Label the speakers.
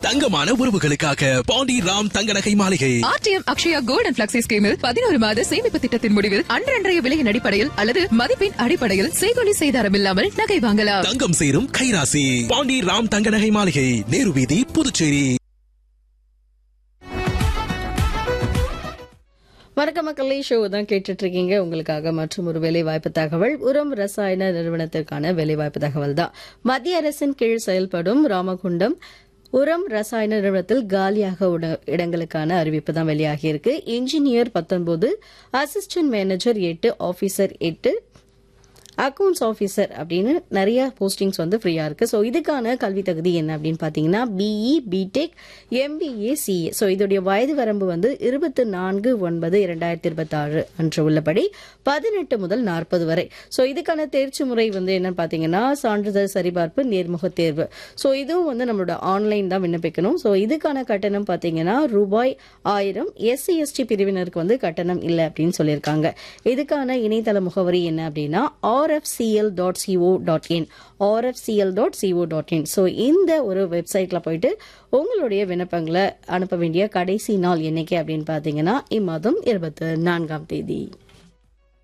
Speaker 1: தங்கமான உறவுகளுக்காக பாண்டி ராம் தங்க நகை மாளிகை
Speaker 2: R T M Akshaya gold and flexi ஸ்கீமில் பதினோரு மாத சேமிப்பு திட்டத்தின் முடிவில் அன்றன்றைய விலையின் அடிப்படையில் அல்லது மதிப்பின் அடிப்படையில் செய்கொலி செய்தாரம் இல்லாமல் நகை வாங்கலாம்
Speaker 1: தங்கம் சேரும் கைராசி பாண்டி ராம் தங்க நகை மாளிகை நேரு வீதி புதுச்சேரி
Speaker 3: வணக்க மக்களே ஷோ தான் கேட்டுட்டு இருக்கீங்க உங்களுக்காக மற்றும் ஒரு வேலைவாய்ப்பு தகவல் உரம் ரசாயன நிறுவனத்திற்கான வேலைவாய்ப்பு தகவல் தான் மத்திய அரசின் கீழ் செயல்படும் ராமகுண்டம் உரம் ரசாயன நிறுவனத்தில் காலியாக உள்ள இடங்களுக்கான அறிவிப்பு தான் வெளியாகி இருக்கு இன்ஜினியர் பத்தொன்பது அசிஸ்டன்ட் மேனேஜர் எட்டு ஆபீசர் எட்டு அக்கவுண்ட்ஸ் ஆஃபீஸர் அப்படின்னு நிறைய போஸ்டிங்ஸ் வந்து ஃப்ரீயா இருக்கு ஸோ இதுக்கான கல்வி தகுதி என்ன அப்படின்னு பார்த்தீங்கன்னா B E B Tech M B A C A so இதோடைய வயது வரம்பு வந்து இருபத்தி நான்கு ஒன்பது இரண்டாயிரத்தி இருபத்தி ஆறு அன்று உள்ளபடி பதினெட்டு முதல் நாற்பது வரை ஸோ இதுக்கான தேர்ச்சி முறை வந்து என்னன்னு பார்த்தீங்கன்னா சான்றிதழ் சரிபார்ப்பு நேர்முக தேர்வு ஸோ இதுவும் வந்து நம்மளோட ஆன்லைன் தான் விண்ணப்பிக்கணும் ஸோ இதுக்கான கட்டணம் பார்த்தீங்கன்னா ரூபாய் ஆயிரம் எஸ்சி எஸ்டி பிரிவினருக்கு வந்து கட்டணம் இல்லை அப்படின்னு சொல்லியிருக்காங்க இதுக்கான இணையதள முகவரி என்ன அப்படின்னா R F C L dot C O dot in R F C L dot C O dot in so இந்த ஒரு வெப்சைட்டில் போயிட்டு உங்களுடைய விண்ணப்பங்களை அனுப்ப வேண்டிய கடைசி நாள் என்னைக்கு அப்படின்னு பார்த்தீங்கன்னா இம்மாதம் இருபத்தி நான்காம் தேதி